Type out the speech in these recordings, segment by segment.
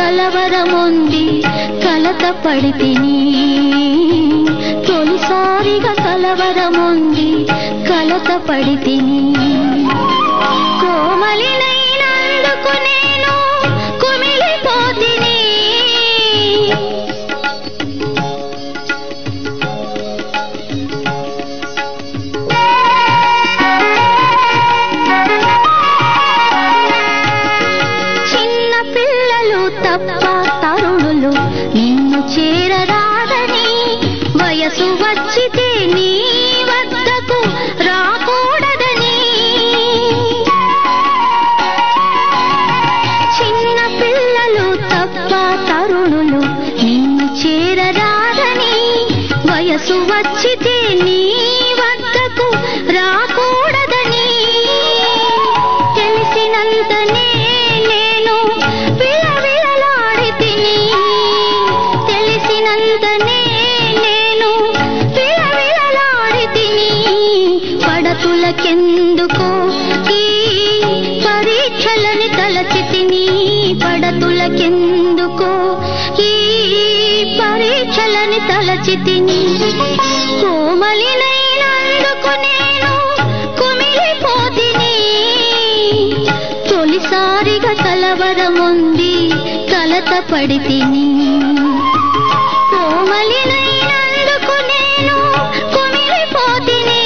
కలవరముంది కలత పడితిని తొలిసారిగా కలవరముంది కలత పడితిని కోమలినైనందుకు నేను కుమిలిపోతిని చిన్న పిల్లలు తప్ప తరుణులు నిన్ను చేరరాదని వయసు వచ్చితే నీ వద్దకు రాకూడదని చిన్న పిల్లలు తప్ప తరుణులు నిన్ను చేరరాదని వయసు వచ్చితే నీ వద్దకు రాకూడదని తెలిసినంతనే నేను విలవిలలాడితిని తెలిసినంతనే నేను విలవిలలాడితిని పడతులకెందుకో ఈ పరీక్షలని తలచితిని పడతులకెందుకో ఈ పరీక్షలని తలచితిని కోమలినైనందుకు నేను కుమిలిపోతిని తొలిసారిగా కలవరముంది కలత పడితిని కోమలినైనందుకు నేను కుమిలిపోతిని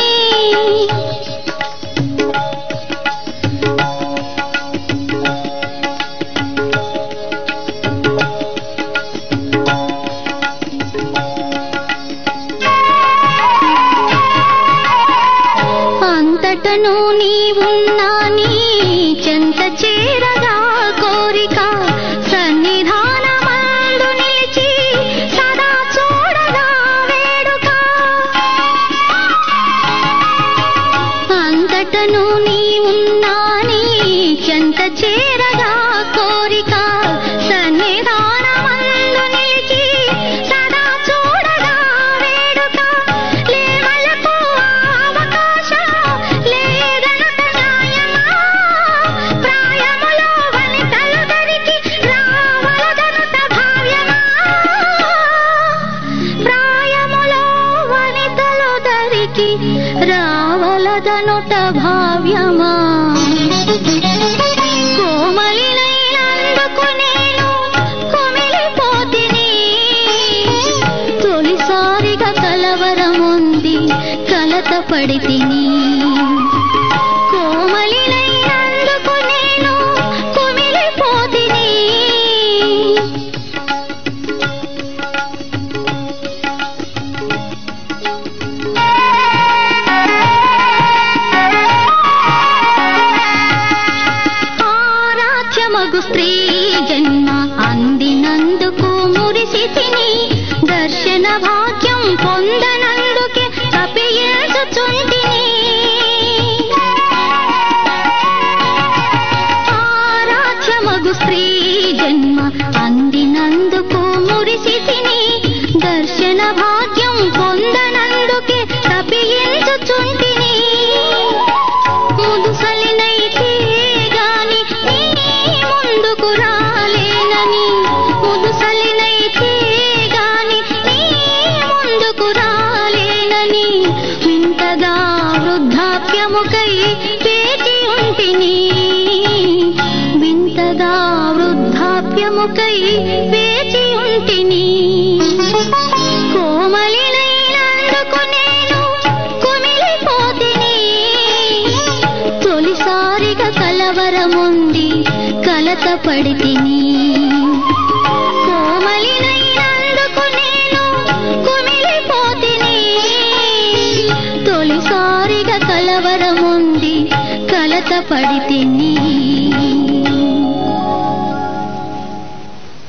అంతటను నీవున్నా నీ చెంత చేరగా కోరిక సన్నిధానమందు నిలిచి సదా చూడగా వేడుక అంతటను నీవున్నా నీ చెంత చేరగా కోరిక సన్నిధానమందు నిలిచి సదా చూడగా వేడుక లేమలకు అవకాశం లేదనుట న్యాయమా ప్రాయములో వనితలు దరికి రావలదనుట భావ్యమా ప్రాయములో వనితలు దరికి రావలదనుట భావ్యమా కోమలినైనందుకు నేను కుమిలిపోతిని తొలిసారిగా కలవరముంది కలత పడితిని కోమలినైనందుకు నేను కుమిలిపోతిని ఆరాధ్యమగు స్త్రీ జన్మ అందినందుకు మురిసితిని దర్శన భాగ్యం పొందనందుకే తప్పిల్చుచుంటిని ఆరాధ్యమగు స్త్రీ జన్మ అందినందుకు మురిసితిని దర్శన భాగ్యం పొందనందుకే తప్పిల్చుచుంటిని ముదుసలినైతే గాని నీ ముందుకు రాలేనని ముదుసలినైతే గాని నీ ముందుకు రాలేనని వింతగా వృద్ధాప్యముకై వేచి ఉంటిని వింతగా వృద్ధాప్యముకై వేచి ఉంటిని కోమలినైనందుకు నేను కుమిలిపోతిని తొలిసారిగా కలవరముంది కలత పడితిని కోమలినైనందుకు నేను కుమిలిపోతిని తొలిసారిగా కలవరముంది కలత పడితిని